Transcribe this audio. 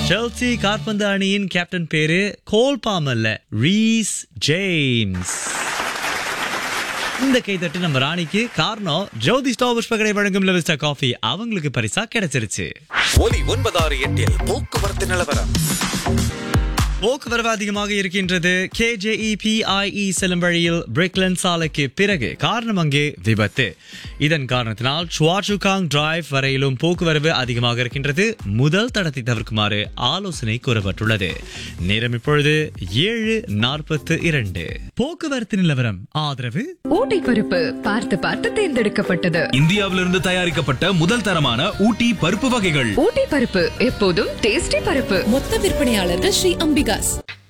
Chelsea காற்பந்து அணியின் captain பேரு கோல் பாமல்ல ரீஸ் ஜேம்ஸ் இந்த கைத்தட்டு நம்ம ராணிக்கு காரணம் ஜோதி ஸ்டாப் புஷ்பகடை வழங்கும் லெவிஸ்டா காஃபி அவங்களுக்கு பரிசா கிடைச்சிருச்சு ஒலி ஒன்பதாறு எட்டில் போக்குவரத்து நிலவரம் போக்குவரவு அதிகமாக இருக்கின்றது கேஜேஇ பிஐஇ செல்லும் வழியில் பிரிக்லன் சாலைக்கு பிறகு காரணம் அங்கே விபத்து இதன் காரணத்தினால் சுவாச்சுகாங் டிரைவ் வரையிலும் போக்குவரவு அதிகமாக இருக்கின்றது முதல் தடத்தை தவிர்க்குமாறு ஆலோசனை கூறப்பட்டுள்ளது நேரம் இப்பொழுது ஏழு நாற்பத்து இரண்டு போக்குவரத்து நிலவரம் ஆதரவு ஊட்டி பருப்பு பார்த்து பார்த்து தேர்ந்தெடுக்கப்பட்டது இந்தியாவிலிருந்து தயாரிக்கப்பட்ட முதல் தரமான ஊட்டி பருப்பு வகைகள் ஊட்டி பருப்பு எப்போதும் டேஸ்டி பருப்பு மொத்த விற்பனையாளர்கள் ஸ்ரீ அம்பிகாஸ்